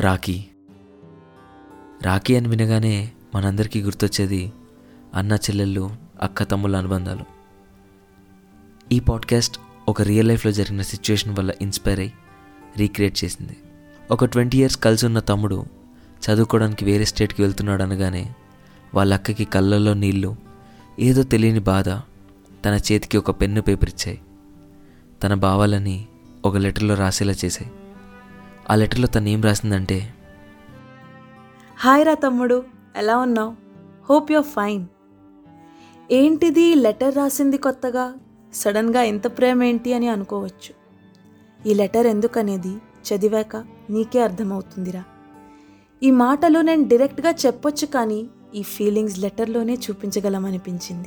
రాఖీ రాఖీ అని వినగానే మనందరికీ గుర్తొచ్చేది అన్న చెల్లెళ్ళు అక్క తమ్ముళ్ళ అనుబంధాలు ఈ పాడ్కాస్ట్ ఒక రియల్ లైఫ్లో జరిగిన సిచ్యువేషన్ వల్ల ఇన్స్పైర్ అయ్యి రీక్రియేట్ చేసింది ఒక ట్వంటీ ఇయర్స్ కలిసి ఉన్న తమ్ముడు చదువుకోవడానికి వేరే స్టేట్కి వెళ్తున్నాడు అనగానే వాళ్ళ అక్కకి కళ్ళల్లో నీళ్ళు ఏదో తెలియని బాధ తన చేతికి ఒక పెన్ను పేపర్ ఇచ్చాయి తన భావాలని ఒక లెటర్లో రాసేలా చేశాయి ఆ లెటర్లో తను ఏం రాసిందంటే హాయ్ రా తమ్ముడు ఎలా ఉన్నావు హోప్ యువర్ ఫైన్ ఏంటిది లెటర్ రాసింది కొత్తగా సడన్గా ఎంత ప్రేమ ఏంటి అని అనుకోవచ్చు ఈ లెటర్ ఎందుకనేది చదివాక నీకే అర్థమవుతుందిరా ఈ మాటలు నేను డైరెక్ట్గా చెప్పొచ్చు కానీ ఈ ఫీలింగ్స్ లెటర్లోనే చూపించగలమనిపించింది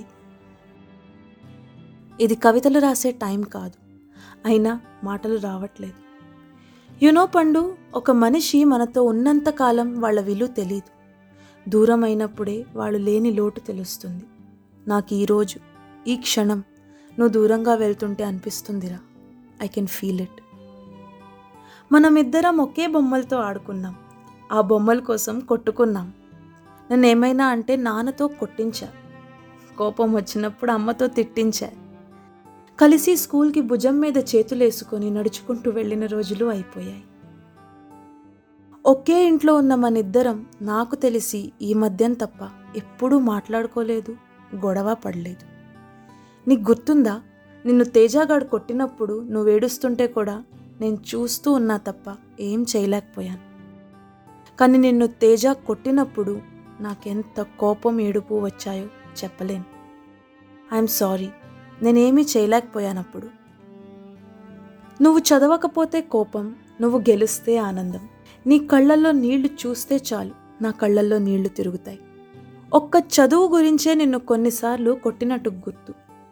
ఇది కవితలు రాసే టైం కాదు అయినా మాటలు రావట్లేదు యునో పండు ఒక మనిషి మనతో ఉన్నంత కాలం వాళ్ళ విలువ తెలియదు దూరం అయినప్పుడే వాళ్ళు లేని లోటు తెలుస్తుంది నాకు ఈరోజు ఈ క్షణం నువ్వు దూరంగా వెళ్తుంటే అనిపిస్తుందిరా ఐ కెన్ ఫీల్ ఇట్ మనమిద్దరం ఒకే బొమ్మలతో ఆడుకున్నాం ఆ బొమ్మల కోసం కొట్టుకున్నాం నన్ను ఏమైనా అంటే నాన్నతో కొట్టించా కోపం వచ్చినప్పుడు అమ్మతో తిట్టించా కలిసి స్కూల్కి భుజం మీద చేతులేసుకొని నడుచుకుంటూ వెళ్ళిన రోజులు అయిపోయాయి ఒకే ఇంట్లో ఉన్న మనిద్దరం నాకు తెలిసి ఈ మధ్యం తప్ప ఎప్పుడూ మాట్లాడుకోలేదు గొడవ పడలేదు నీకు గుర్తుందా నిన్ను తేజాగాడు కొట్టినప్పుడు నువ్వు ఏడుస్తుంటే కూడా నేను చూస్తూ ఉన్నా తప్ప ఏం చేయలేకపోయాను కానీ నిన్ను తేజ కొట్టినప్పుడు నాకెంత కోపం ఏడుపు వచ్చాయో చెప్పలేను ఐఎమ్ సారీ నేనేమీ చేయలేకపోయానప్పుడు నువ్వు చదవకపోతే కోపం నువ్వు గెలిస్తే ఆనందం నీ కళ్ళల్లో నీళ్లు చూస్తే చాలు నా కళ్ళల్లో నీళ్లు తిరుగుతాయి ఒక్క చదువు గురించే నిన్ను కొన్నిసార్లు కొట్టినట్టు గుర్తు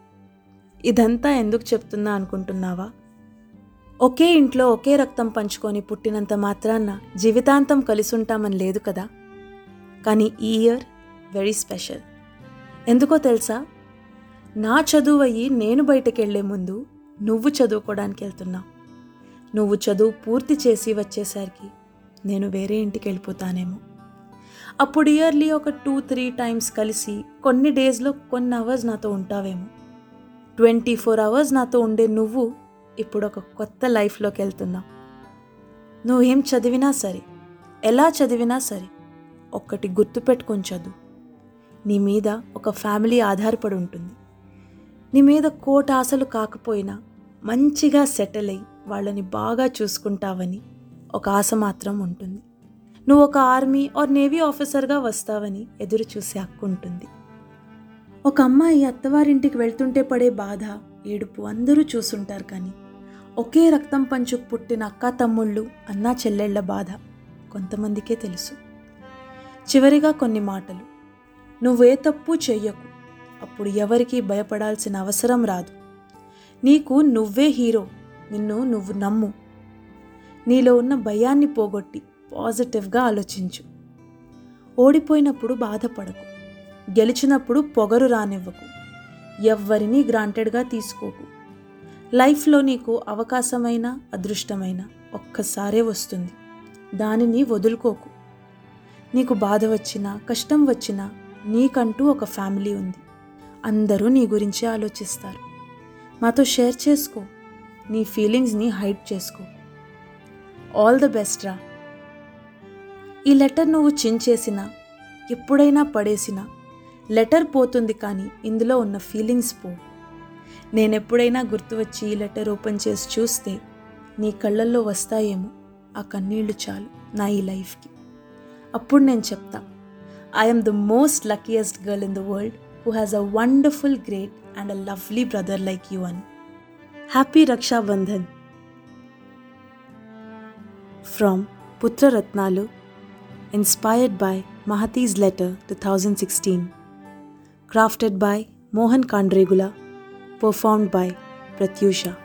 ఇదంతా ఎందుకు చెప్తున్నా అనుకుంటున్నావా ఒకే ఇంట్లో ఒకే రక్తం పంచుకొని పుట్టినంత మాత్రాన జీవితాంతం కలిసి ఉంటామని లేదు కదా కానీ ఈ ఇయర్ వెరీ స్పెషల్ ఎందుకో తెలుసా నా చదువు అయ్యి నేను బయటకు వెళ్లే ముందు నువ్వు చదువుకోవడానికి వెళ్తున్నావు నువ్వు చదువు పూర్తి చేసి వచ్చేసరికి నేను వేరే ఇంటికి వెళ్ళిపోతానేమో అప్పుడు ఇయర్లీ ఒక టూ త్రీ టైమ్స్ కలిసి కొన్ని డేస్లో కొన్ని అవర్స్ నాతో ఉంటావేమో ట్వంటీ ఫోర్ అవర్స్ నాతో ఉండే నువ్వు ఇప్పుడు ఒక కొత్త లైఫ్లోకి వెళ్తున్నావు నువ్వేం చదివినా సరే ఎలా చదివినా సరే ఒక్కటి గుర్తుపెట్టుకొని చదువు నీ మీద ఒక ఫ్యామిలీ ఆధారపడి ఉంటుంది నీ మీద కోట ఆశలు కాకపోయినా మంచిగా సెటిల్ అయి వాళ్ళని బాగా చూసుకుంటావని ఒక ఆశ మాత్రం ఉంటుంది నువ్వు ఒక ఆర్మీ ఆర్ నేవీ ఆఫీసర్గా వస్తావని ఎదురు చూసే హక్కు ఉంటుంది ఒక అమ్మాయి అత్తవారింటికి వెళ్తుంటే పడే బాధ ఏడుపు అందరూ చూసుంటారు కానీ ఒకే రక్తం పంచుకు పుట్టిన అక్క తమ్ముళ్ళు అన్నా చెల్లెళ్ల బాధ కొంతమందికే తెలుసు చివరిగా కొన్ని మాటలు నువ్వే తప్పు చెయ్యకు అప్పుడు ఎవరికీ భయపడాల్సిన అవసరం రాదు నీకు నువ్వే హీరో నిన్ను నువ్వు నమ్ము నీలో ఉన్న భయాన్ని పోగొట్టి పాజిటివ్గా ఆలోచించు ఓడిపోయినప్పుడు బాధపడకు గెలిచినప్పుడు పొగరు రానివ్వకు ఎవ్వరినీ గ్రాంటెడ్గా తీసుకోకు లైఫ్లో నీకు అవకాశమైన అదృష్టమైన ఒక్కసారే వస్తుంది దానిని వదులుకోకు నీకు బాధ వచ్చినా కష్టం వచ్చినా నీకంటూ ఒక ఫ్యామిలీ ఉంది అందరూ నీ గురించి ఆలోచిస్తారు మాతో షేర్ చేసుకో నీ ఫీలింగ్స్ని హైడ్ చేసుకో ఆల్ ద బెస్ట్ రా ఈ లెటర్ నువ్వు చించేసినా ఎప్పుడైనా పడేసినా లెటర్ పోతుంది కానీ ఇందులో ఉన్న ఫీలింగ్స్ పో నేను ఎప్పుడైనా గుర్తు వచ్చి ఈ లెటర్ ఓపెన్ చేసి చూస్తే నీ కళ్ళల్లో వస్తాయేమో ఆ కన్నీళ్లు చాలు నా ఈ లైఫ్కి అప్పుడు నేను చెప్తా I'm the most luckiest girl in the world who has a wonderful great and a lovely brother like you అని హ్యాపీ రక్షాబంధన్ ఫ్రమ్ పుత్రరత్నాలు ఇన్స్పైర్డ్ బై మహతీస్ letter two thousand sixteen crafted by Mohan Kandregula, performed by Pratyusha.